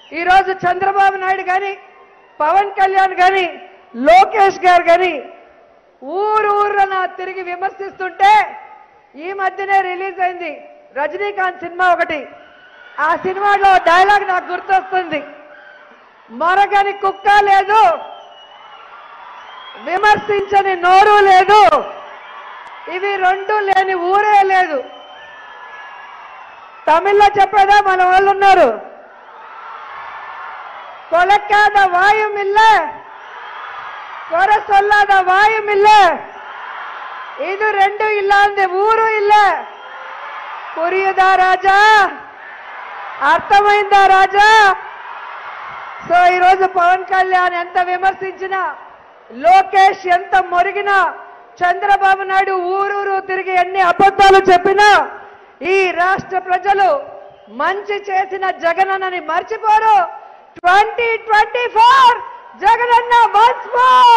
ఈరోజు చంద్రబాబు నాయుడు కానీ పవన్ కళ్యాణ్ కానీ లోకేష్ గారు కానీ ఊరు ఊర్న తిరిగి విమర్శిస్తుంటే ఈ మధ్యనే రిలీజ్ అయింది రజనీకాంత్ సినిమా ఒకటి ఆ సినిమాలో డైలాగ్ నాకు గుర్తొస్తుంది మరగని కుక్క లేదు విమర్శించని నోరు లేదు ఇవి రెండు లేని ఊరే లేదు తమిళ్లో చెప్పేదా మన వాళ్ళు ఉన్నారు కొలక్కాద వాయుం இல்ல கொர சொல்லாத வாயும் இல்ல இது ரெண்டும் இல்லாத ஊரும் இல்ல புரியுதா రాజా అర్థమైందా రాజా సో ఈరోజు పవన్ కళ్యాణ్ ఎంత విమర్శించినా లోకేష్ ఎంత మొరిగినా చంద్రబాబు నాయుడు ఊరూరు తిరిగి ఎన్ని అబద్ధాలు చెప్పినా ఈ రాష్ట్ర ప్రజలు మంచి చేసిన జగనన్నని మర్చిపోరు twenty twenty four Jaganna once more